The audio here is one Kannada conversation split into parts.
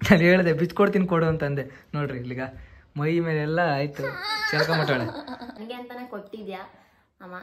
ನಾನು ಹೇಳಿದೆ ಬಿಚ್ಕೊಡ್ತೀನಿ ಕೊಡು ಅಂತಂದೆ ನೋಡ್ರಿ ಇಲ್ಲಿಗ ಮೈ ಮೇಲೆಲ್ಲ ಆಯ್ತು ಚೆಲ್ಕೊಂಬಿಟ್ಟಾಳೆ ನನಗೆ ಅಂತಾನೆ ಕೊಟ್ಟಿದ್ಯಾ ಅಮ್ಮ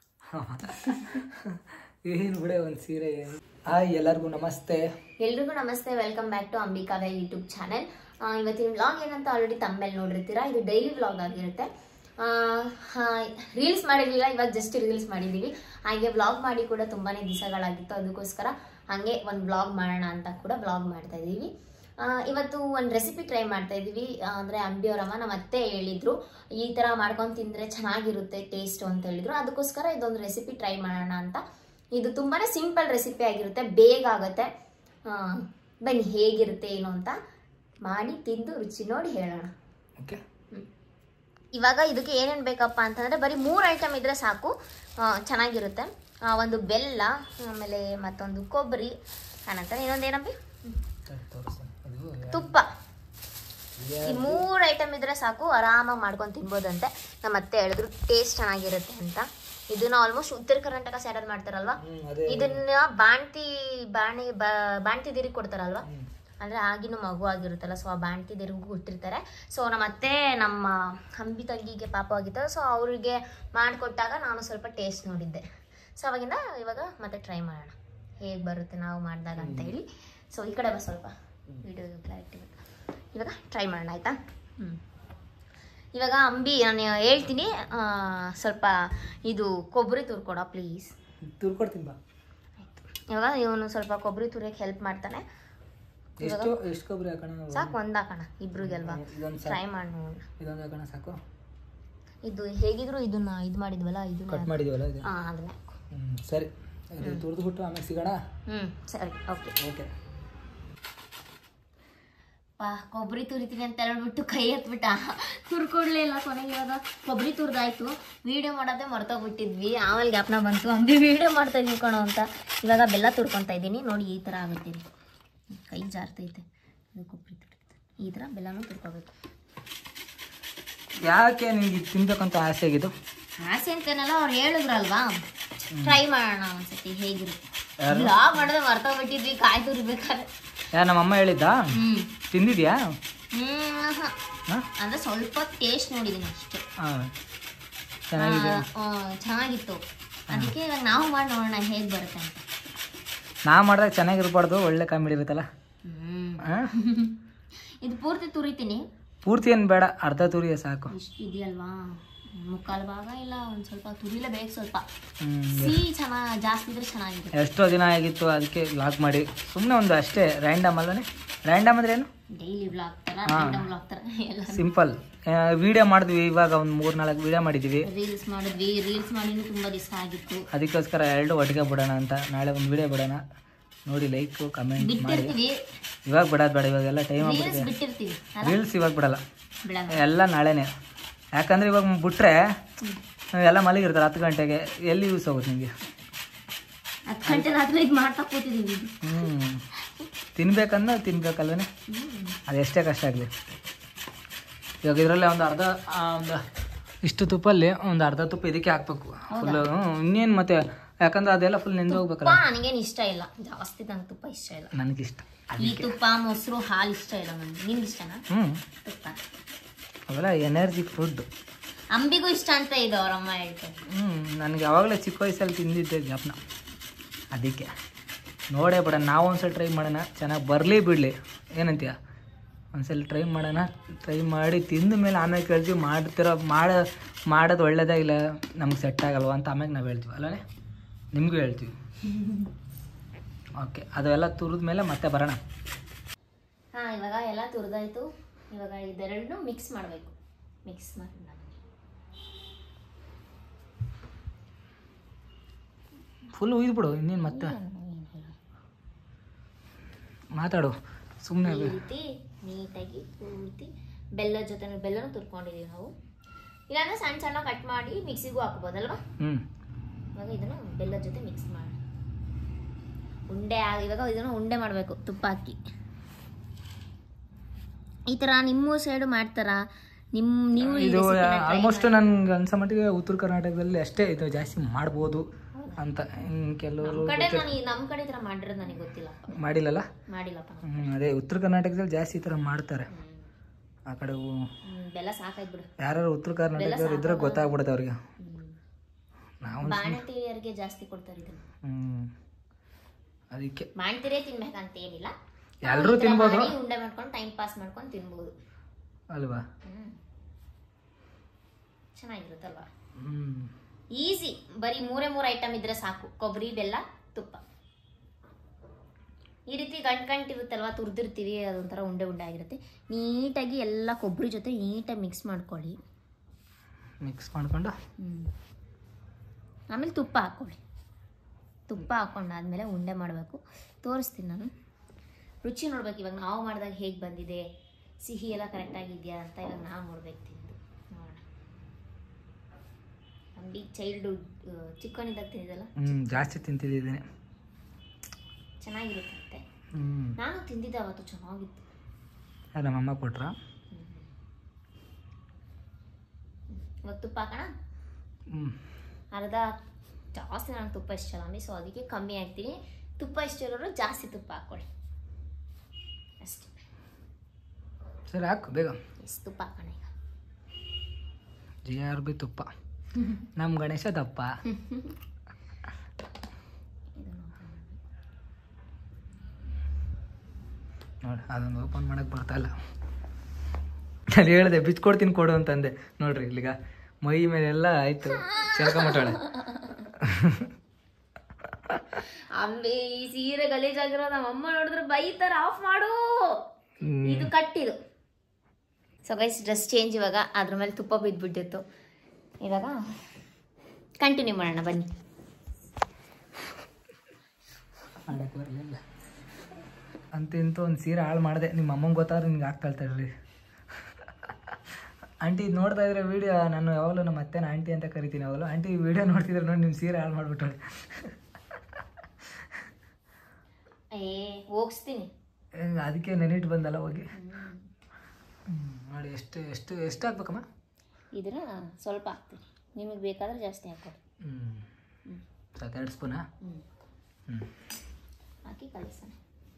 ಏನು ಬಿಡೆ ಒಂದು ಸೀರೆ ಹಾಯ್ ಎಲ್ಲರಿಗೂ ನಮಸ್ತೆ ಎಲ್ರಿಗೂ ನಮಸ್ತೆ ವೆಲ್ಕಮ್ ಬ್ಯಾಕ್ ಟು ಅಂಬಿಕಾದ ಯೂಟ್ಯೂಬ್ ಚಾನೆಲ್ ಇವತ್ತಿನ ವ್ಲಾಗ್ ಏನಂತ ಆಲ್ರೆಡಿ ತಮ್ಮೇಲೆ ನೋಡಿರ್ತೀರಾ ಇದು ಡೈಲಿ ವ್ಲಾಗ್ ಆಗಿರುತ್ತೆ ರೀಲ್ಸ್ ಮಾಡಿರಲಿಲ್ಲ ಇವಾಗ ಜಸ್ಟ್ ರೀಲ್ಸ್ ಮಾಡಿದ್ದೀವಿ ಹಾಗೆ ವ್ಲಾಗ್ ಮಾಡಿ ಕೂಡ ತುಂಬಾ ದಿವಸಗಳಾಗಿತ್ತು ಅದಕ್ಕೋಸ್ಕರ ಹಾಗೆ ಒಂದು ವ್ಲಾಗ್ ಮಾಡೋಣ ಅಂತ ಕೂಡ ವ್ಲಾಗ್ ಮಾಡ್ತಾ ಇದ್ದೀವಿ ಆ, ಇವತ್ತು ಒಂದು ರೆಸಿಪಿ ಟ್ರೈ ಮಾಡ್ತಾ ಇದ್ದೀವಿ ಅಂದರೆ ಅಂಬಿಯವರಮ್ಮ ನಮ್ಮ ಅತ್ತೆ ಹೇಳಿದ್ರು ಈ ಥರ ಮಾಡ್ಕೊಂಡು ತಿಂದರೆ ಚೆನ್ನಾಗಿರುತ್ತೆ ಟೇಸ್ಟು ಅಂತ ಹೇಳಿದ್ರು ಅದಕ್ಕೋಸ್ಕರ ಇದೊಂದು ರೆಸಿಪಿ ಟ್ರೈ ಮಾಡೋಣ ಅಂತ ಇದು ತುಂಬಾ ಸಿಂಪಲ್ ರೆಸಿಪಿ ಆಗಿರುತ್ತೆ ಬೇಗ ಆಗುತ್ತೆ ಆ, ಬನ್ನಿ ಹೇಗಿರುತ್ತೆ ಏನು ಅಂತ ಮಾಡಿ ತಿಂದು ರುಚಿ ನೋಡಿ ಹೇಳೋಣ ಓಕೆ ಇವಾಗ ಇದಕ್ಕೆ ಏನೇನು ಬೇಕಪ್ಪ ಅಂತಂದರೆ ಬರೀ ಮೂರು ಐಟಮ್ ಇದ್ದರೆ ಸಾಕು ಆ, ಚೆನ್ನಾಗಿರುತ್ತೆ ಆ, ಒಂದು ಬೆಲ್ಲ ಆಮೇಲೆ ಮತ್ತೊಂದು ಕೊಬ್ಬರಿ ಅನಂತರ ಇನ್ನೊಂದು ಏನಪ್ಪಿ ತೋರಿಸಿ ಇದು ತುಪ್ಪ ಈ ಮೂರು ಐಟಮ್ ಇದ್ರೆ ಸಾಕು ಆರಾಮಾಗಿ ಮಾಡ್ಕೊಂಡು ತಿನ್ಬೋದಂತೆ ನಮ್ಮ ಅತ್ತೆ ಹೇಳಿದ್ರು ಟೇಸ್ಟ್ ಚೆನ್ನಾಗಿರುತ್ತೆ ಅಂತ ಇದನ್ನ ಆಲ್ಮೋಸ್ಟ್ ಉತ್ತರ ಕರ್ನಾಟಕ ಸೈಡಲ್ಲಿ ಮಾಡ್ತಾರಲ್ವಾ ಹ್ಮ್, ಅದೇ ಇದನ್ನ ಬಾಣ್ತಿ ಬಾಣಿ ಬಾ- ಬಾಣ್ತಿ ದಿರಿಗೆ ಕೊಡ್ತಾರಲ್ವಾ ಹ್ಮ್. ಅಂದ್ರೆ ಆಗಿನ ಮಗು ಆಗಿರುತ್ತಲ್ಲ ಸೊ ಆ ಬಾಣ್ತಿ ದಿರಿಗೂ ಕೊಟ್ಟಿರ್ತಾರೆ ಸೊ ನಮ್ಮ ಅತ್ತೆ ನಮ್ಮ ಅಂಬಿ ತಂಗಿಗೆ ಪಾಪ ಆಗಿತ್ತು ಸೊ ಅವ್ರಿಗೆ ಮಾಡಿಕೊಟ್ಟಾಗ ನಾನು ಸ್ವಲ್ಪ ಟೇಸ್ಟ್ ನೋಡಿದ್ದೆ ಸೊ ಅವಾಗಿಂದ ಇವಾಗ ಮತ್ತೆ ಟ್ರೈ ಮಾಡೋಣ ಹೇಗೆ ಬರುತ್ತೆ ನಾವು ಮಾಡಿದಾಗ ಅಂತ ಹೇಳಿ ಸೊ ಈ ಕಡೆ ಬಾ ಸ್ವಲ್ಪ ವಿಡಿಯೋ ಕ್ಲಾರಿಟಿ ಇವಾಗ ಟ್ರೈ ಮಾಡೋಣ ಆಯ್ತಾ ಹ್ಞೂ ಇವಾಗ ಅಂಬಿ ನಾನು ಹೇಳ್ತೀನಿ ಆ, ಸ್ವಲ್ಪ ಇದು ಕೊಬ್ಬರಿ ತುರ್ಕೊಡ ಪ್ಲೀಸ್ ತುರ್ಕೊಡ್ತೀನಿ ಬಾ ಇವಾಗ ಇವನು ಸ್ವಲ್ಪ ಕೊಬ್ಬರಿ ತುರಿಯಕ್ಕೆ ಹೆಲ್ಪ್ ಮಾಡ್ತಾನೆ ಎಷ್ಟು ಎಷ್ಟು ಕೊಬ್ಬರಿ ಹಾಕೋಣ ನಾವು? ಸಾಕು ಒಂದು ಹಾಕೋಣ ಇಬ್ರಿಗೆ ಅಲ್ವಾ ಇದೊಂದು ಸಾಕು ಟ್ರೈ ಮಾಡಿ ನೋಡೋಣ ಇದೊಂದು ಹಾಕೋಣ ಸಾಕು ಇದು ಹೇಗಿದ್ರು ಇದನ್ನ ಇದು ಮಾಡಿದ್ವಲ್ಲ ಕಟ್ ಇದನ್ನ ಮಾಡಿದೀವಲ್ಲ ಇದು ಹಾಂ ಅದನ್ನೇ ಹ್ಮ್ ಸರಿ ಇದು ತುರಿದ್ಬಿಟ್ಟು ಆಮೇಲೆ ಸಿಗೋಣ ಹ್ಞೂ ಸರಿ ಓಕೆ ಓಕೆ ಪಾ ಕೊಬ್ಬರಿ ತುರಿತೀನಿ ಅಂತ ಹೇಳ್ಬಿಟ್ಟು ಕೈ ಎತ್ಬಿಟ್ಟ ತುರ್ಕೊಡ್ಲೇ ಇಲ್ಲ ಕೊನೆಗೆ ಇವಾಗ ಕೊಬ್ಬರಿ ತುರ್ದಾಯ್ತು ವಿಡಿಯೋ ಮಾಡೋದೇ ಮರ್ತೋಗ್ಬಿಟ್ಟಿದ್ವಿ ಆಮೇಲೆ ಜ್ಞಾಪನ ಬಂತು ಹಂಗೆ ವಿಡಿಯೋ ಮಾಡ್ತಾ ಇದೀವಿ ಕಣೋ ಅಂತ ಇವಾಗ ಬೆಲ್ಲ ತುರ್ಕೊತಾ ಇದ್ದೀನಿ ನೋಡಿ ಈ ಥರ ಆಗುತ್ತೆ ಇದು. ಕೈ ಜಾರ್ತೈತೆ ಇದು ಕೊಬ್ಬರಿ ತುರಿ ಈ ಥರ ಬೆಲ್ಲನೂ ತುರ್ಕೋಬೇಕು ಯಾಕೆ ನಿಂಗೆ ಇದು ತಿನ್ಬೇಕಂತ ಆಸೆ ಆಗಿದ್ದು ಆಸೆ ಅಂತೇನಲ್ಲ ಅವ್ರು ಹೇಳಿದ್ರಲ್ವಾ ಟ್ರೈ ಮಾಡೋಣ ಒಂದ್ಸತಿ ಹೇಗಿರುತ್ತೆ ಯಾರು? ಲಾಗ್ ಮಾಡಿದ್ರೆ ಮರ್ತೋಗ್ಬಿಟ್ಟಿದ್ವಿ ಕಾಯಿ ತುರಿಬೇಕಾದ್ರೆ ಯಾರು ನಮ್ಮ ಅಮ್ಮ ಹೇಳಿದ್ದಾ ಹ್ಮ್ ತಿಂದಿದ್ಯಾ ಹ್ಮ್ ಹ. ಹಾಂ ಅಂದ್ರೆ ಸ್ವಲ್ಪ ಟೇಸ್ಟ್ ನೋಡಿದೀನಿ ಅಷ್ಟೇ ಹಾಂ ಚೆನ್ನಾಗಿದೆ ಆ, ಆ, ಚೆನ್ನಾಗಿತ್ತು ಅದಕ್ಕೆ ಇವಾಗ ನಾವು ಮಾಡಿ ನೋಡೋಣ ಹೇಗ್ ಬರುತ್ತೆ ಅಂತ ನಾ ಮಾಡಿದಾಗ ಚೆನ್ನಾಗಿರ್ಬಾರ್ದು ಒಳ್ಳೆ ಕಾಮಿಡಿ ಇರುತ್ತಲ್ಲ ಹ್ಮ್ ಹಾಂ ಇದು ಪೂರ್ತಿ ತುರಿತೀನಿ ಪೂರ್ತಿ ಏನು ಬೇಡ ಅರ್ಧ ತುರಿಯ ಸಾಕು ಇಷ್ಟು ಇದೆಯಲ್ವಾ ಮುಕ್ಕಾಲು ಭಾಗ ಇಲ್ಲ ಒಂದ್ ಸ್ವಲ್ಪ ತುರಿಲೇಬೇಕು ಸ್ವಲ್ಪ ಹ್ಮ್. ಸಿಹಿ ಚೆನ್ನಾಗಿ ಜಾಸ್ತಿ ಇದ್ರೆ ಚೆನ್ನಾಗಿದೆ ಎಷ್ಟೋ ದಿನ ಆಗಿತ್ತು ಅದಕ್ಕೆ ಲಾಕ್ ಮಾಡಿ ಸುಮ್ಮನೆ ಒಂದು ಅಷ್ಟೇ ರ್ಯಾಂಡಮ್ ಅಲ್ಲನೇ ರ್ಯಾಂಡಮ್ ಅಂದ್ರೆ ಏನು ಡೈಲಿ ಬ್ಲಾಗ್ ತರ ಹಾ. ರ್ಯಾಂಡಮ್ ಬ್ಲಾಗ್ ತರ ಎಲ್ಲ ಸಿಂಪಲ್ ವಿಡಿಯೋ ಮಾಡಿದ್ವಿ ಇವಾಗ ಒಂದು ಮೂರು ನಾಲ್ಕು ವಿಡಿಯೋ ಮಾಡಿದ್ದೀವಿ ರೀಲ್ಸ್ ಮಾಡಿದ್ವಿ ರೀಲ್ಸ್ ಮಾಡಿನೂ ತುಂಬಾ ದಿವಸ ಆಗಿತ್ತು ಅದಕ್ಕೋಸ್ಕರ ಎರಡು ಒಟ್ಟಿಗೆ ಬಿಡೋಣ ಅಂತ ನಾಳೆ ಒಂದು ವಿಡಿಯೋ ಬಿಡೋಣ ನೋಡಿ ಲೈಕು ಕಮೆಂಟ್ ಮಾಡಿ ಬಿಟ್ಟಿರ್ತೀವಿ ಇವಾಗ ಬಿಡೋದು ಬೇಡ ಇವಾಗೆಲ್ಲ ಟೈಮ್ ರೀಲ್ಸ್ ಆಗ್ಬಿಟ್ಟಿದೆ ಬಿಟ್ಟಿರ್ತೀವಿ ಅಲ್ಲ ರೀಲ್ಸ್ ಇವಾಗ ಬಿಡಲ್ಲ ಬಿಡಲ್ಲ ಎಲ್ಲ ನಾಳೆನೇ ಯಾಕಂದ್ರೆ ಇವಾಗ ಬಿಟ್ರೆ ಎಲ್ಲ ಮಲಗಿರ್ತಾರೆ ಹತ್ತು ಗಂಟೆಗೆ ಎಲ್ಲಿ ಯೂಸ್ ಹೋಗುತ್ತೆ ನಿಮಗೆ ಹತ್ತು ಗಂಟೆ ರಾತ್ರಿ ಇದು ಮಾಡ್ತಾ ಕೂತಿದೀವಿ ಹ್ಞೂ ತಿನ್ಬೇಕಂದ್ರೆ ತಿನ್ಬೇಕಲ್ವೇ ಅದೆಷ್ಟೇ ಕಷ್ಟ ಆಗಲಿ ಇವಾಗ ಇದರಲ್ಲೇ ಒಂದು ಅರ್ಧ ಆ, ಒಂದು ಇಷ್ಟು ತುಪ್ಪಲ್ಲಿ ಒಂದು ಅರ್ಧ ತುಪ್ಪ ಇದಕ್ಕೆ ಹಾಕ್ಬೇಕು ಫುಲ್ ಇನ್ನೇನು ಮತ್ತೆ ಯಾಕಂದ್ರೆ ಅದೆಲ್ಲ ಫುಲ್ ನೆಂದು ಹೋಗ್ಬೇಕಲ್ಲ ತುಪ್ಪ ನನಗೇನು ಇಷ್ಟ ಇಲ್ಲ ಜಾಸ್ತಿ ನಂಗೆ ತುಪ್ಪ ಇಷ್ಟ ಇಲ್ಲ ನನಗಿಷ್ಟ ಈ ತುಪ್ಪ ಮೊಸರು ಹಾಲು ಇಷ್ಟ ಇಲ್ಲ ನನಗೆ ನಿನ್ಗೆ ಇಷ್ಟನಾ ಹ್ಞೂ ತುಪ್ಪ ಅವೆಲ್ಲ ಎನರ್ಜಿ ಫುಡ್ ಅಂಬಿಗೂ ಇಷ್ಟ ಅಂತ ಇದು ಅವರಮ್ಮ ಹೇಳ್ತಾರೆ ಹ್ಞೂ ನನಗೆ ಯಾವಾಗಲೇ ಚಿಕ್ಕ ವಯಸ್ಸಲ್ಲಿ ತಿಂದಿದ್ದೆ ಜ್ಞಾಪನ ಅದಕ್ಕೆ ನೋಡೇ ಬಿಡ ನಾವು ಒಂದ್ಸಲ ಟ್ರೈ ಮಾಡೋಣ ಚೆನ್ನಾಗಿ ಬರಲಿ ಬಿಡಲಿ ಏನಂತೀಯ ಒಂದ್ಸಲ ಟ್ರೈ ಮಾಡೋಣ ಟ್ರೈ ಮಾಡಿ ತಿಂದ ಮೇಲೆ ಆಮೇಲೆ ಕೇಳ್ತೀವಿ ಮಾಡ್ತಿರೋ ಮಾಡೋ ಮಾಡೋದು ಒಳ್ಳೇದೇ ಇಲ್ಲ ನಮ್ಗೆ ಸೆಟ್ ಆಗಲ್ವಾ ಅಂತ ಆಮೇಲೆ ನಾವು ಹೇಳ್ತೀವಿ ಅಲ್ಲೇ ನಿಮಗೂ ಹೇಳ್ತೀವಿ ಓಕೆ ಅದೆಲ್ಲ ತುರಿದ ಮೇಲೆ ಮತ್ತೆ ಬರೋಣ ಹಾಂ ಇವಾಗ ಎಲ್ಲ ತುರಿದಾಯ್ತು ಇವಾಗ ಇದೆರಡನ್ನೂ ಮಿಕ್ಸ್ ಮಾಡಬೇಕು ಮಿಕ್ಸ್ ಮಾಡಿ ಫುಲ್ ಉಯ್ದು ಇನ್ನೇನು ಮತ್ತೆ ಮಾತಾಡು ಸುಮ್ಮನೆ ಈ ರೀತಿ ನೀಟಾಗಿ ಪೂರ್ತಿ ಬೆಲ್ಲದ ಜೊತೆ ಬೆಲ್ಲನೂ ತುರ್ಕೊಂಡಿದೀವಿ ನಾವು ಇಲ್ಲಾಂದ್ರೆ ಸಣ್ಣ ಸಣ್ಣ ಕಟ್ ಮಾಡಿ ಮಿಕ್ಸಿಗೂ ಹಾಕ್ಬೋದಲ್ವಾ ಹ್ಞೂ ಇವಾಗ ಇದನ್ನು ಬೆಲ್ಲದ ಜೊತೆ ಮಿಕ್ಸ್ ಮಾಡಿ ಉಂಡೆ ಆಗಿ ಇವಾಗ ಇದನ್ನು ಉಂಡೆ ಮಾಡಬೇಕು ತುಪ್ಪ ಹಾಕಿ ಈ ಥರ ನಿಮ್ಮ ಸೈಡು ಮಾಡ್ತಾರಾ ನಿಮ್ಮ ನೀವು ಈ ಇದು recipe ನ try ಆಲ್ಮೋಸ್ಟ್ ನನ್ಗೆ ಅನ್ಸೋ ಮಟ್ಟಿಗೆ ಉತ್ತರ ಕರ್ನಾಟಕದಲ್ಲಿ ಅಷ್ಟೇ ಇದು ಜಾಸ್ತಿ ಮಾಡ್ಬೋದು ಅಂತ ಹಿಂಗೆ ಕೆಲವರು ನಮ್ಮ ಕಡೆ ನಾನು ನಮ್ಮ ಕಡೆ ಈ ಥರ ಮಾಡಿರೋದು ನನಗೆ ಗೊತ್ತಿಲ್ಲಪ್ಪ ಮಾಡಿಲ್ಲಲ್ಲ ಮಾಡಿಲ್ಲಪ್ಪ ನಾನು ಹ್ಮ್, ಅದೇ ಉತ್ತರ ಕರ್ನಾಟಕದಲ್ಲಿ ಜಾಸ್ತಿ ಈ ಥರ ಮಾಡ್ತಾರೆ ಹ್ಮ್. ಆ ಕಡೆ ಹ್ಮ್, ಬೆಲ್ಲ ಸಾಕಾಯ್ತು ಬಿಡು ಯಾರು ಉತ್ತರ ಕರ್ನಾಟಕದವ್ರು ಇದ್ರೆ ಗೊತ್ತಾಗ್ಬಿಡುತ್ತೆ ಅವ್ರಿಗೆ ಹ್ಮ್. ನಾವು ಬಾಣಂತಿಯರಿಗೆ ಜಾಸ್ತಿ ಕೊಡ್ತಾರೆ ಇದನ್ನ ಹ್ಮ್ ಅದಕ್ಕೆ ಬಾಣ್ತಿರೇ ತಿನ್ಬೇಕಂತ ಏನಿಲ್ಲ ಎಲ್ರೂ ತಿನ್ಬೋದು ಮಾಡಿ ಉಂಡೆ ಮಾಡ್ಕೊಂಡು ಟೈಮ್ ಪಾಸ್ ಮಾಡ್ಕೊಂಡು ತಿನ್ಬೋದು ಅಲ್ವಾ ಹ್ಮ್ ಚೆನ್ನಾಗಿರುತ್ತಲ್ವಾ ಹ್ಮ್ ಈಸಿ ಬರೀ ಮೂರೇ ಮೂರು ಐಟಮ್ ಇದ್ರೆ ಸಾಕು ಕೊಬ್ಬರಿ ಬೆಲ್ಲ ತುಪ್ಪ ಈ ರೀತಿ ಗಂಟು ಗಂಟು ಇರುತ್ತಲ್ವಾ ತುರ್ದಿರ್ತೀವಿ ಅದೊಂಥರ ಉಂಡೆ ಉಂಡೆ ಆಗಿರುತ್ತೆ ನೀಟಾಗಿ ಎಲ್ಲ ಕೊಬ್ಬರಿ ಜೊತೆ ನೀಟಾಗಿ ಮಿಕ್ಸ್ ಮಾಡ್ಕೊಳ್ಳಿ ಮಿಕ್ಸ್ ಮಾಡ್ಕೊಂಡು ಹ್ಮ್. ಆಮೇಲೆ ತುಪ್ಪ ಹಾಕ್ಕೊಳ್ಳಿ ತುಪ್ಪ ಹಾಕೊಂಡಾದ್ಮೇಲೆ ಉಂಡೆ ಮಾಡಬೇಕು ತೋರಿಸ್ತೀನಿ ನಾನು ರುಚಿ ನೋಡ್ಬೇಕು ಇವಾಗ ನಾವು ಮಾಡಿದಾಗ ಹೇಗೆ ಬಂದಿದೆ ಸಿಹಿ ಎಲ್ಲ ಕರೆಕ್ಟಾಗಿದೆಯಾ ಅಂತ ಇವಾಗ ನಾವು ನೋಡ್ಬೇಕು ತಿಂದು ನೋಡೋಣ ಅಂಬಿ ಚೈಲ್ಡ್ಹುಡ್ ಚಿಕ್ಕವನಿದ್ದಾಗ ತಿಂದಿದ್ದಲ್ಲ ಹ್ಮ್ ಜಾಸ್ತಿ ತಿಂತಿದ್ದೀನಿ ಚೆನ್ನಾಗಿರುತ್ತೆ ಹ್ಮ್ ನಾನು ತಿಂದಿದ್ದೆ ಅವತ್ತು ಚೆನ್ನಾಗಿತ್ತು ಅದು ನಮ್ಮಮ್ಮ ಕೊಟ್ರ ಇವಾಗ ತುಪ್ಪ ಹಾಕೋಣ ಹ್ಮ್ ಅರ್ಧ ಜಾಸ್ತಿ ನನಗೆ ತುಪ್ಪ ಇಷ್ಟ ಅಲ್ಲ ಸೊ ಅದಕ್ಕೆ ಕಮ್ಮಿ ಹಾಕ್ತೀನಿ ತುಪ್ಪ ಇಷ್ಟ ಇರೋರು ಜಾಸ್ತಿ ತುಪ್ಪ ಹಾಕ್ಕೊಳ್ಳಿ ಅಷ್ಟೇ ಸರಿ ಹಾಕು ಬೇಗ ಎಷ್ಟು ತುಪ್ಪ ಹಾಕೋಣ ಈಗ ಜಿ ಆರ್ ಬಿ ತುಪ್ಪ ನಮ್ಮ ಗಣೇಶ ದಪ್ಪ ಇದನ್ನು open ಮಾಡಿ. ನೋಡಿ ಅದೊಂದು ಓಪನ್ ಮಾಡಕ್ಕೆ ಬರ್ತಾ ಇಲ್ಲ ನಾನು ಹೇಳಿದೆ ಬಿಚ್ಕೊಡ್ತೀನಿ ಕೊಡು ಅಂತಂದೆ ನೋಡ್ರಿ ಇಲ್ಲಿಗ ಮೈ ಮೇಲೆಲ್ಲ ಆಯ್ತು ಚೆಲ್ಕೊಂಬಿಟ್ಟಾಳೆ ಅಂಬೆ ಈ ಸೀರೆ ಗಲೀಜಾಗಿರೋ ನಮ್ಮ ಅಮ್ಮ ನೋಡಿದ್ರೆ ಬೈತಾರ ಆಫ್ ಮಾಡು ಇದು ಕಟ್ಟಿದು ಸೊ ಗೈಸ್ ಡ್ರೆಸ್ ಚೇಂಜ್ ಇವಾಗ ಅದ್ರ ಮೇಲೆ ತುಪ್ಪ ಬಿದ್ದುಬಿಟ್ಟಿತ್ತು ಇವಾಗ ಕಂಟಿನ್ಯೂ ಮಾಡೋಣ ಬನ್ನಿ ಮಾಡಕ್ಕೆ ಬರಲಿಲ್ಲ ಅಂತ ಇಂತ ಒಂದು ಸೀರೆ ಹಾಳು ಮಾಡಿದೆ ನಿಮ್ಮ ಅಮ್ಮಂಗೆ ಗೊತ್ತಾದ್ರೆ ನಿಮ್ಗೆ ಆಗ್ತಾಳ್ತಾಳ್ರಿ ಆಂಟಿ ಇದು ನೋಡ್ತಾ ಇದ್ರೆ ವಿಡಿಯೋ ನಾನು ಯಾವಾಗಲೂ ನಮ್ಮ ಅತ್ತೆನ ಆಂಟಿ ಅಂತ ಕರಿತೀನಿ ಯಾವಾಗಲೂ ಆಂಟಿ ಈ ವಿಡಿಯೋ ನೋಡ್ತಿದ್ರೆ ನೋಡಿ ನಿಮ್ಮ ಸೀರೆ ಹಾಳು ಮಾಡಿಬಿಟ್ಟಾಳೆ ಏ ಹೋಗಿಸ್ತೀನಿ ಅದಕ್ಕೆ ನೆನಿಟ್ ಬಂದಲ್ಲ ಹೋಗಿ ಹ್ಮ್, ನೋಡಿ ಎಷ್ಟು ಎಷ್ಟು ಎಷ್ಟು ಹಾಕ್ಬೇಕಮ್ಮ ಇದನ್ನ ಸ್ವಲ್ಪ ಹಾಕ್ತೀನಿ ನಿಮಗೆ ಬೇಕಾದ್ರೆ ಜಾಸ್ತಿ ಹಾಕ್ಕೊಡಿ ಹ್ಞೂ ಸಾಕು ಎರಡು ಸ್ಪೂನಾ ಹ್ಞೂ ಹ್ಞೂ ಹಾಕಿ ಕಳಿಸೋಣ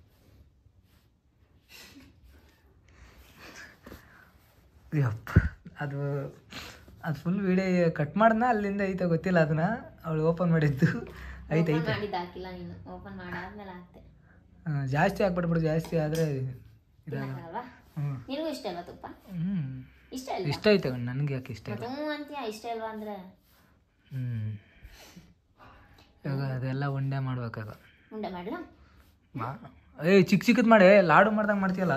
ಯಪ್ಪ ಅದು ಅದು ಫುಲ್ ವಿಡಿಯೋ ಕಟ್ ಮಾಡ್ದ ಅಲ್ಲಿಂದ ಐತೆ ಗೊತ್ತಿಲ್ಲ ಅದನ್ನ ಅವಳು ಓಪನ್ ಮಾಡಿದ್ದು ಐತೆ ಓಪನ್ ಐತೆ ಮಾಡಿದ್ದು ಹಾಕಿಲ್ಲ ನೀನು ಓಪನ್ ಮಾಡಾದ್ಮೇಲೆ ಹಾಕ್ತೆ ಹಾ, ಜಾಸ್ತಿ ಹಾಕ್ಬಿಟ್ಬಿಡು ಜಾಸ್ತಿ ಆದರೆ ಇದಾಗ ತಿನ್ನಕ್ಕಾಗಲ್ವಾ ಹ್ಞೂ ನಿನಗೂ ಇಷ್ಟ ಅಲ್ವಾ ತುಪ್ಪ ಹ್ಞೂ ಇಷ್ಟ ಅಲ್ವಾ ಇಷ್ಟ ಐತೆ ಕಣ್ ನನಗೆ ಯಾಕೆ ಇಷ್ಟ ಇಲ್ಲ ಮತ್ತೆ ಹ್ಞೂ ಅಂತೀಯ ಇಷ್ಟ ಅಲ್ವಾ ಅಂದ್ರೆ ಹ್ಞೂ ಇವಾಗ ಅದೆಲ್ಲ ಉಂಡೆ ಮಾಡ್ಬೇಕಾಗ ಉಂಡೆ ಮಾಡಲ ಮಾ ಏಯ್ ಚಿಕ್ಕ ಚಿಕ್ಕದ್ ಮಾಡಿ ಲಾಡು ಮಾಡ್ದಂಗೆ ಮಾಡ್ತೀಯಲ್ಲ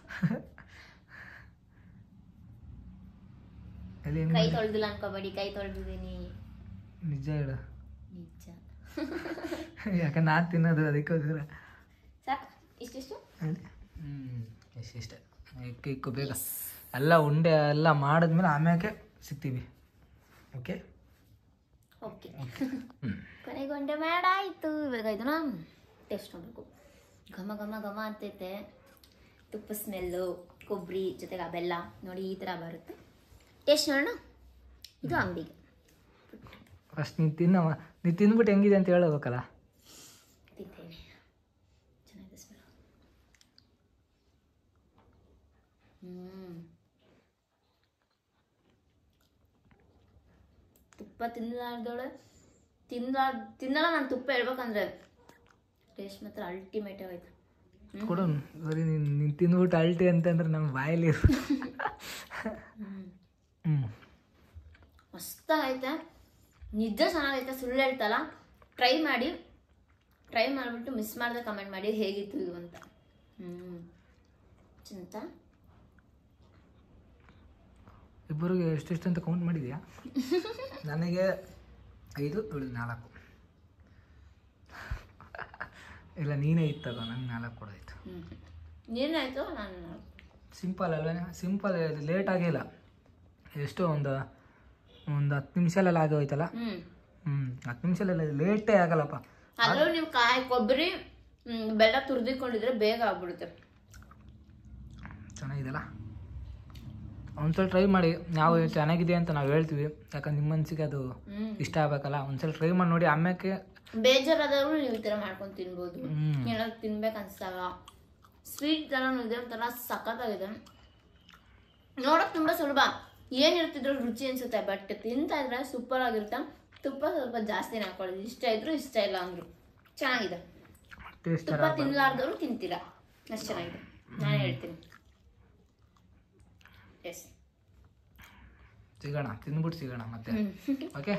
ಎಲ್ಲಿ ಹೆಂಗ್ ಕೈ ತೊಳ್ದಿಲ್ಲ ಅನ್ಕೋಬೇಡಿ ಕೈ ತೊಳ್ದಿದ್ದೀನಿ ನಿಜ ಹೇಳು ನಿಜ ಯಾಕೆ ನಾನು ತಿನ್ನೋದು ಅದಕ್ಕೋಸ್ಕರ ಸಾಕು ಇಷ್ಟಿಷ್ಟು ಹ್ಞೂ ಇಷ್ಟ ಇಕ್ಕು ಇಕ್ಕು ಬೇಗ ಎಲ್ಲ ಉಂಡೆ ಎಲ್ಲ ಮಾಡಿದ್ಮೇಲೆ ಆಮ್ಯಾಕೆ ಸಿಗ್ತೀವಿ ಓಕೆ ಓಕೆ ಕೊನೆಗೆ ಉಂಡೆ ಮಾಡಾಯ್ತು ಇವಾಗ ಇದನ್ನ ಟೇಸ್ಟ್ ನೋಡ್ಬೇಕು ಘಮ ಘಮ ಘಮ ಅಂತೈತೆ ತುಪ್ಪ ಸ್ಮೆಲ್ಲು ಕೊಬ್ಬರಿ ಜೊತೆಗೆ ಆ ಬೆಲ್ಲ ನೋಡಿ ಈ ಥರ ಬರುತ್ತೆ ಟೇಸ್ಟ್ ನೋಡೋಣ ಇದು ಅಂಗಡಿಗೆ ಫಸ್ಟ್ ನೀನು ತಿನ್ನವ ನೀನು ತಿಂದ್ಬಿಟ್ಟು ಹೆಂಗಿದೆ ಅಂತ ಹೇಳಬೇಕಲ್ಲ ತಿಂತೇನೆ ಚೆನ್ನಾಗಿದೆ ಸ್ಮೆಲ್ ಹ್ಮ್ ತುಪ್ಪ ತಿನ್ನಲಾರ್ದವಳೆ ತಿನ್ನ ತಿನ್ನಲ್ಲ ನಾನು ತುಪ್ಪ ಹೇಳ್ಬೇಕಂದ್ರೆ ಟೇಸ್ಟ್ ಮಾತ್ರ ಅಲ್ಟಿಮೇಟ್ ಆಗೋಯ್ತು ಕೊಡು ಬರೀ ನೀನು ನೀನು ತಿಂದ್ಬಿಟ್ಟು ಅಲ್ಟಿ ಅಂತಂದ್ರೆ ನಮ್ಮ ಬಾಯಲ್ಲಿ ಹ್ಞೂ ಮಸ್ತಾಗೈತೆ ನಿಜ ಚೆನ್ನಾಗೈತೆ ಸುಳ್ಳು ಹೇಳ್ತಲ್ಲ ಟ್ರೈ ಮಾಡಿ ಟ್ರೈ ಮಾಡಿಬಿಟ್ಟು ಮಿಸ್ ಮಾಡಿದ್ರೆ ಕಮೆಂಟ್ ಮಾಡಿ ಹೇಗಿತ್ತು ಇದು ಅಂತ ಹ್ಞೂ ಚಿಂತ ಇಬ್ಬರಿಗೆ ಎಷ್ಟೆಷ್ಟು ಅಂತ ಕೌಂಟ್ ಮಾಡಿದ್ಯಾ ನನಗೆ ಐದು ಇವಳಿಗೆ ನಾಲ್ಕು ಇಲ್ಲ ನೀನೇ ಇತ್ತು ತಗೋ ನಂಗೆ ನಾಲ್ಕು ಕೊಡೋಯ್ತು ಹ್ಞೂ ಏನಾಯಿತು ನಾನು ಸಿಂಪಲ್ ಅಲ್ವೇ ಸಿಂಪಲ್ ಲೇಟ್ ಆಗಿಲ್ಲ ಎಷ್ಟು ಒಂದು ಒಂದು ಹತ್ತು ನಿಮಿಷಲೆಲ್ಲ ಆಗೋಯ್ತಲ್ಲ ಹ್ಞೂ ಹ್ಞೂ ಹತ್ತು ನಿಮಿಷಲೆಲ್ಲ ಲೇಟೇ ಆಗಲ್ಲಪ್ಪ ಅದರಲ್ಲೂ ನೀವು ಕಾಯಿ ಕೊಬ್ಬರಿ ಹ್ಮ್, ಬೆಲ್ಲ ತುರಿದಿಕೊಂಡಿದ್ರೆ ಬೇಗ ಆಗ್ಬಿಡುತ್ತೆ ಚೆನ್ನಾಗಿದೆಲ್ಲ ಒಂದ್ಸಲ ಟ್ರೈ ಮಾಡಿ ನಾವು ಚೆನ್ನಾಗಿದೆ ಅಂತ ನಾವು ಹೇಳ್ತೀವಿ ಯಾಕಂದ್ರೆ ನಿಮ್ಮ ಮನ್ಸಿಗೆ ಅದು ಹ್ಮ್ ಇಷ್ಟ ಆಗ್ಬೇಕಲ್ಲ ಒಂದ್ಸಲ ಟ್ರೈ ಮಾಡಿ ನೋಡಿ ಆಮ್ಯಾಕೆ ಬೇಜಾರಾದವರು ನೀವು ಈ ಥರ ಮಾಡ್ಕೊಂಡು ತಿನ್ಬೋದು ಹ್ಮ್ ಏನಾದ್ರು ತಿನ್ಬೇಕು ಅನ್ಸ್ದಾಗ ಸ್ವೀಟ್ ಥರ ಇದೆ ಒಂಥರ ಸಖತ್ತಾಗಿದೆ ನೋಡಕ್ ತುಂಬಾ ಸುಲಭ ಏನಿರ್ತಿದ್ರು ರುಚಿ ಅನ್ಸುತ್ತೆ ಬಟ್ ತಿಂತಾ ಇದ್ರೆ ಸೂಪರ್ ಆಗಿರುತ್ತೆ ತುಪ್ಪ ಸ್ವಲ್ಪ ಜಾಸ್ತಿನೇ ಹಾಕೊಳ್ಳೋದು ಇಷ್ಟ ಇದ್ರು ಇಷ್ಟ ಇಲ್ಲ ಅಂದ್ರು ಚೆನ್ನಾಗಿದೆ ಟೇಸ್ಟ್ ತುಪ್ಪ ತಿನ್ಲಾರ್ದವ್ರು ತಿಂತೀರಾ ಅಷ್ಟು ಚೆನ್ನಾಗಿದೆ ನಾನು ಹೇಳ್ತೀನಿ ಎಸ್ ಸಿಗೋಣ ತಿಂದ್ಬಿಟ್ಟು ಸಿಗೋಣ ಮತ್ತೆ ಓಕೆ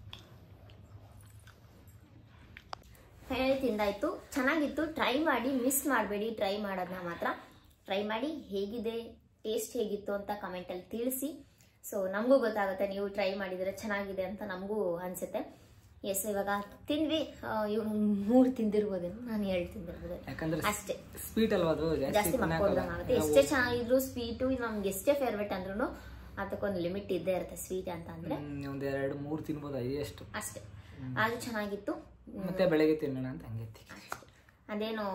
ಹೇಳಿ ತಿಂದಾಯ್ತು ಚೆನ್ನಾಗಿತ್ತು ಟ್ರೈ ಮಾಡಿ ಮಿಸ್ ಮಾಡಬೇಡಿ ಟ್ರೈ ಮಾಡೋದನ್ನ ಮಾತ್ರ ಟ್ರೈ ಮಾಡಿ ಹೇಗಿದೆ ಟೇಸ್ಟ್ ಹೇಗಿತ್ತು ಅಂತ ಕಮೆಂಟಲ್ಲಿ ತಿಳಿಸಿ ಸೊ ನಮಗೂ ಗೊತ್ತಾಗುತ್ತೆ ನೀವು ಟ್ರೈ ಮಾಡಿದರೆ ಚೆನ್ನಾಗಿದೆ ಅಂತ ನಮಗೂ ಅನಿಸುತ್ತೆ ಎಸ್ ಇವಾಗ ತಿಂದ್ವಿ ಇವ್ನು ಮೂರು ತಿಂದಿರ್ಬೋದೇನು ನಾನು ಎರಡು ತಿಂದಿರ್ಬೋದು ಯಾಕಂದ್ರೆ ಅಷ್ಟೇ ಸ್ವೀಟ್ ಅಲ್ವಾ ಅದು ಜಾಸ್ತಿ ಜಾಸ್ತಿ ಮಕ್ಕೋದಂಗಾಗುತ್ತೆ ಎಷ್ಟೇ ಚೆನ್ನಾಗಿದ್ರು ಸ್ವೀಟು ನಮ್ಗೆ ಎಷ್ಟೇ ಫೇವ್ರೇಟ್ ಅಂದ್ರೂ ಅದಕ್ಕೊಂದು ಲಿಮಿಟ್ ಇದ್ದೇ ಇರುತ್ತೆ ಸ್ವೀಟ್ ಅಂತ ಅಂದ್ರೆ ಒಂದು ಎರಡು ಮೂರು ತಿನ್ಬೋದು ಎಷ್ಟು ಅಷ್ಟೇ ಅದು ಚೆನ್ನಾಗಿತ್ತು ಮತ್ತೆ ಬೆಳಗ್ಗೆ ತಿನ್ನೋಣ ಅಂತ ಹಂಗೈತಿ ಅದೇನು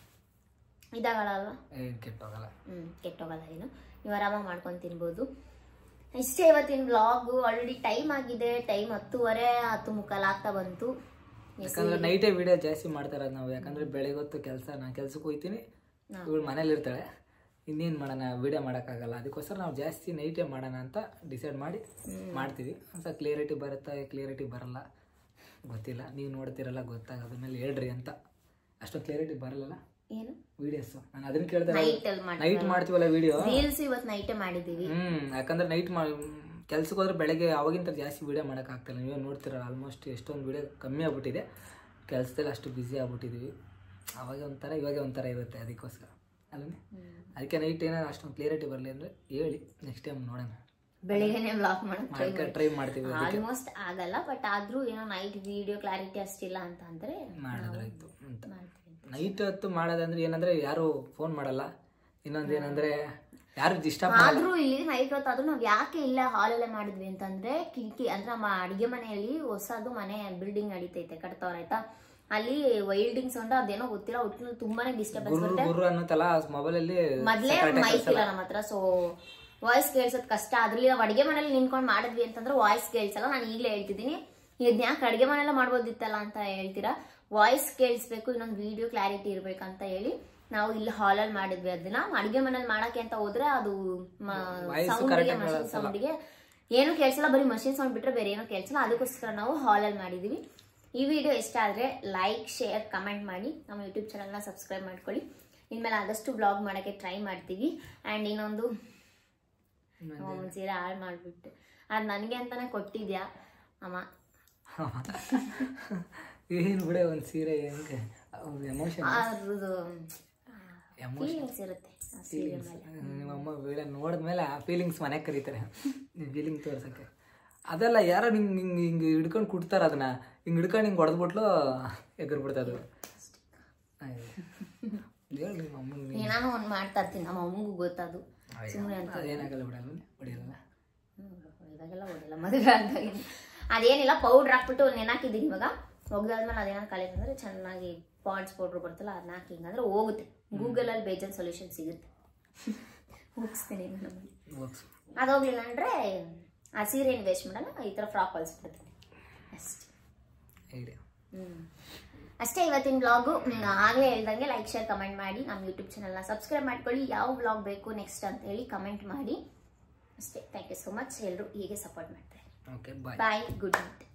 ಇದಾಗಲ್ಲ ಏನು ಕೆಟ್ಟೋಗಲ್ಲ ಹ್ಮ್ ಕೆಟ್ಟೋಗಲ್ಲ ಏನು ನೀವು ಆರಾಮಾಗಿ ಮಾಡ್ಕೊಂಡು ತಿನ್ಬೋದು ಇಷ್ಟೇ ಇವತ್ತಿನ ವ್ಲಾಗು ಆಲ್ರೆಡಿ ಟೈಮ್ ಆಗಿದೆ ಟೈಮ್ ಹತ್ತುವರೆ ಹತ್ತು ಮುಕ್ಕಾಲು ಆಗ್ತಾ ಬಂತು ಯಾಕಂದ್ರೆ ನೈಟೇ ವಿಡಿಯೋ ಜಾಸ್ತಿ ಮಾಡ್ತಾ ಇರೋದು ನಾವು ಯಾಕಂದ್ರೆ ಬೆಳಗ್ಗೆ ಹೊತ್ತು ಕೆಲಸ ನಾನು ಕೆಲ್ಸಕ್ಕೆ ಹೋಗ್ತೀನಿ ಹಾ. ಇವಳು ಮನೇಲಿ ಇರ್ತಾಳೆ ಇನ್ನೇನು ಮಾಡೋಣ ವಿಡಿಯೋ ಮಾಡೋಕ್ಕಾಗಲ್ಲ ಅದಕ್ಕೋಸ್ಕರ ನಾವು ಜಾಸ್ತಿ ನೈಟೇ ಮಾಡೋಣ ಅಂತ ಡಿಸೈಡ್ ಮಾಡಿ ಮಾಡ್ತೀವಿ ಅಂತ ಕ್ಲಿಯರಿಟಿ ಬರುತ್ತಾ ಕ್ಲಿಯರಿಟಿ ಬರಲ್ಲ ಗೊತ್ತಿಲ್ಲ ನೀವು ನೋಡ್ತಿರಲ್ಲ ಗೊತ್ತಾಗೋದ್ರ ಮೇಲೆ ಹೇಳ್ರಿ ಅಂತ ಅಷ್ಟೊಂದು ಕ್ಲಿಯರಿಟಿ ಬರಲ್ಲ ಏನು ವಿಡಿಯೋಸ್ ನಾನು ಅದನ್ನ ಕೇಳ್ದೆ ನೈಟ್ ಅಲ್ಲಿ ಮಾಡಿ ನೈಟ್ ಮಾಡ್ತೀವಲ್ಲ ವಿಡಿಯೋ ರೀಲ್ಸ್ ಇವತ್ತು ನೈಟೇ ಮಾಡಿದ್ದೀವಿ ಹ್ಮ್ ಯಾಕಂದ್ರೆ ನೈಟ್ ಮಾ ಕೆಲ್ಸಕ್ಕೆ ಹೋದ್ರೆ ಬೆಳಗ್ಗೆ ಅವಾಗಿಂತ ಜಾಸ್ತಿ ವೀಡಿಯೋ ಮಾಡೋಕ್ಕಾಗ್ತಿಲ್ಲ ನೀವೇ ನೋಡ್ತಿರಲ್ಲ ಆಲ್ಮೋಸ್ಟ್ ಎಷ್ಟೊಂದು ವೀಡಿಯೋ ಕಮ್ಮಿ ಆಗ್ಬಿಟ್ಟಿದೆ ಕೆಲಸದಲ್ಲಿ ಅಷ್ಟು ಬ್ಯುಸಿ ಆಗ್ಬಿಟ್ಟಿದ್ದೀವಿ ಅವಾಗ ಒಂಥರ ಇವಾಗ ಒಂಥರ ಇರುತ್ತೆ ಅದಕ್ಕೋಸ್ಕರ ಅಲ್ಲೇ ಅದಕ್ಕೆ ನೈಟ್ ಏನಾದ್ರು ಅಷ್ಟೊಂದು ಕ್ಲಿಯರಿಟಿ ಬರಲಿ ಅಂದರೆ ಹೇಳಿ ನೆಕ್ಸ್ಟ್ ಟೈಮ್ ನೋಡೋಣ ಬೆಳಿಗ್ಗೆನೆ ವ್ಲಾಗ್ ಮಾಡೋದು ಟ್ರೈ ಮಾಡ್ತೀವಿ ಆಲ್ಮೋಸ್ಟ್ ಆಗಲ್ಲ ಬಟ್ ಆದ್ರೂ ಏನೋ ನೈಟ್ ವಿಡಿಯೋ ಕ್ಲಾರಿಟಿ ಅಷ್ಟಿಲ್ಲ ಅಂತ ಅಂದ್ರೆ ಮಾಡಿದ್ರಾಯ್ತು ಅಂತ ಮಾಡ್ತೀವಿ ನೈಟ್ ಹೊತ್ತು ಮಾಡೋದಂದ್ರೆ ಏನಂದ್ರೆ ಯಾರು ಫೋನ್ ಮಾಡಲ್ಲ ಇನ್ನೊಂದು ಏನಂದ್ರೆ ಯಾರು ಡಿಸ್ಟರ್ಬ್ ಮಾಡಲ್ಲ ಆದ್ರೂ ಇಲ್ಲಿ ನೈಟ್ ಹೊತ್ತಾದ್ರೂ ನಾವ್ ಯಾಕೆ ಇಲ್ಲ ಹಾಲಲ್ಲೇ ಮಾಡಿದ್ವಿ ಅಂತಂದ್ರೆ ಕಿಟಕಿ ಅಂದ್ರೆ ನಮ್ಮ ಅಡಿಗೆ ಮನೆಯಲ್ಲಿ ಹೊಸದು ಮನೆ ಬಿಲ್ಡಿಂಗ್ ನಡೀತೈತೆ ಕಟ್ತವ್ರ ಆಯ್ತಾ ಅಲ್ಲಿ ವೈಲ್ಡಿಂಗ್ ಸೌಂಡ್ ಅದೇನೋ ಗೊತ್ತಿಲ್ಲ ಒಟ್ಟು ತುಂಬಾನೇ ಡಿಸ್ಟರ್ಬೆನ್ಸ್ ಗುರು ಬರುತ್ತೆ ಗುರು ಅನ್ನೋತಲ್ಲ ಮೊಬೈಲಲ್ಲಿ ಮೊದ್ಲೇ ಮೈಕ್ ಇಲ್ಲ ನಮ್ಮ ಹತ್ರ ಸೊ ವಾಯ್ಸ್ ಕೇಳ್ಸೋದ್ ಕಷ್ಟ ಅದ್ರಲ್ಲಿ ನಾವು ಅಡಿಗೆ ಮನೇಲಿ ನಿಂತ್ಕೊಂಡು ಮಾಡಿದ್ವಿ ಅಂತಂದ್ರೆ ವಾಯ್ಸ್ ಕೇಳ್ಸಲ್ಲ ನಾನು ಈಗಲೇ ಹೇಳ್ತಿದ್ದೀನಿ ಇದನ್ನ ಯಾಕೆ ಅಡಿಗೆ ಮನೆಯಲ್ಲ ಮಾಡ್ಬೋದಿತ್ತಲ್ಲ ಅಂತ ಹೇಳ್ತೀರಾ ವಾಯ್ಸ್ ಕೇಳಿಸ್ಬೇಕು ಇನ್ನೊಂದು ವಿಡಿಯೋ ಕ್ಲಾರಿಟಿ ಇರ್ಬೇಕಂತ ಹೇಳಿ ನಾವು ಇಲ್ಲಿ ಹಾಲಲ್ಲಿ ಮಾಡಿದ್ವಿ ಅದನ್ನ ಅಡಿಗೆ ಮನೇಲಿ ಮಾಡಕ್ಕೆ ಅಂತ ಹೋದ್ರೆ ಅದು Voice ಸೌಂಡ್ಗೆ correct ಆಗಿ ಮಷಿನ್ ಸೌಂಡ್ಗೆ ಏನು ಕೇಳಿಸಲ್ಲ ಬರೀ ಮಷಿನ್ ಸೌಂಡ್ ಬಿಟ್ರೆ ಬೇರೆ ಏನೂ ಕೇಳಿಸಲ್ಲ ಅದಕ್ಕೋಸ್ಕರ ನಾವು ಹಾಲಲ್ಲಿ ಮಾಡಿದೀವಿ ಈ ವಿಡಿಯೋ ಇಷ್ಟ ಆದರೆ ಲೈಕ್ ಶೇರ್ ಕಮೆಂಟ್ ಮಾಡಿ ನಮ್ಮ ಯೂಟ್ಯೂಬ್ ಚಾನಲ್ನ ಸಬ್ಸ್ಕ್ರೈಬ್ ಮಾಡ್ಕೊಳ್ಳಿ ಇನ್ಮೇಲೆ ಆದಷ್ಟು ಬ್ಲಾಗ್ ಮಾಡೋಕ್ಕೆ ಟ್ರೈ ಮಾಡ್ತೀವಿ ಆ್ಯಂಡ್ ಇನ್ನೊಂದು ಒಂದು ಸೀರೆ ಹಾಳು ಮಾಡಿಬಿಟ್ಟು ಅದು ನನಗೆ ಅಂತಾನೆ ಕೊಟ್ಟಿದ್ಯಾ ಅಮ್ಮ ಏನು ಬಿಡೆ ಒಂದು ಸೀರೆ ಹೆಂಗೆ ಎಮೋಷನ್ ಅದ್ರದ್ದು ಎಮೋಷನ್ ಫೀಲಿಂಗ್ಸ್ ಇರುತ್ತೆ ಆ ಸೀರೆ ಮೇಲೆ ನಿಮ್ಮಮ್ಮ ವಿಡಿಯೋ ನೋಡಿದ್ಮೇಲೆ ಆ ಫೀಲಿಂಗ್ಸ್ ಮನೆಗೆ ಕರೀತಾರೆ ಫೀಲಿಂಗ್ ತೋರ್ಸಕ್ಕೆ ಅದೆಲ್ಲ ಯಾರೋ ಹಿಂಗೆ ಹಿಂಗೆ ಹಿಂಗೆ ಹಿಡ್ಕೊಂಡು ಕುಡ್ತಾರೆ ಅದನ್ನ ಹಿಂಗೆ ಹಿಡ್ಕೊಂಡು ಹಿಂಗೆ ಹೊಡೆದ್ಬಿಟ್ಲು ಎಗರ್ ಬಿಡ್ತದೆ ಹೇಳಿ ನಿಮ್ಮ ಅಮ್ಮಂಗೆ ಏನಾನು ಒಂದು ಮಾಡ್ತಾ ಇರ್ತೀನಿ ನಮ್ಮ ಅಮ್ಮಗೂ ಗೊತ್ತದು ಸುಮ್ಮನೆ ಅಂತ ಅದೇನಾಗಲ್ಲ ಬಿಡಲ್ಲ ಹೊಡಿಯಲ್ಲ ಹ್ಮ್, ಇವಾಗೆಲ್ಲ ಓದಿಲ್ಲ ಮದುವೆ ಆದಾಗ ಅದೇನಿಲ್ಲ ಪೌಡ್ರ್ ಹಾಕ್ಬಿಟ್ಟು ನೆನಾಕಿದ್ದೀನಿ ಇವಾಗ ಒಗ್ದಾದ್ಮೇಲೆ ಅದೇನಾದ್ರು ಕಲೆ ಬಂದ್ರೆ ಚೆನ್ನಾಗಿ ಪಾಂಡ್ಸ್ ಪೌಡ್ರ್ ಬರ್ತಲ್ಲ ಅದನ್ನ ಹಾಕಿ ಹಿಂಗಂದ್ರೆ ಹೋಗುತ್ತೆ ಗೂಗಲಲ್ಲಿ ಬೇಜಾನ್ ಸೊಲ್ಯೂಷನ್ ಸಿಗುತ್ತೆ ಮುಗಿಸ್ತೀನಿ ನಮ್ಮಲ್ಲಿ ಹೋಗ್ಸು ಅದೋಗ್ಲಿಲ್ಲ ಅಂದರೆ ಆ ಸೀರೆ ಏನು ವೇಸ್ಟ್ ಮಾಡಲ್ಲ ಈ ಥರ ಫ್ರಾಕ್ ಹೊಲಿಸ್ಬಿಡ್ತೀನಿ ಅಷ್ಟೇ ಐಡಿಯಾ ಹ್ಞೂ ಅಷ್ಟೇ ಇವತ್ತಿನ ಬ್ಲಾಗು ಆಗಲೇ ಹೇಳ್ದಂಗೆ ಲೈಕ್ ಶೇರ್ ಕಮೆಂಟ್ ಮಾಡಿ ನಮ್ಮ ಯೂಟ್ಯೂಬ್ ಚಾನಲ್ನ ಸಬ್ಸ್ಕ್ರೈಬ್ ಮಾಡ್ಕೊಳ್ಳಿ ಯಾವ ಬ್ಲಾಗ್ ಬೇಕು ನೆಕ್ಸ್ಟ್ ಅಂತ ಹೇಳಿ ಕಮೆಂಟ್ ಮಾಡಿ ಅಷ್ಟೇ ಥ್ಯಾಂಕ್ ಯು ಸೊ ಮಚ್ ಎಲ್ಲರೂ ಹೀಗೆ ಸಪೋರ್ಟ್ ಮಾಡ್ತಾರೆ okay bye bye good night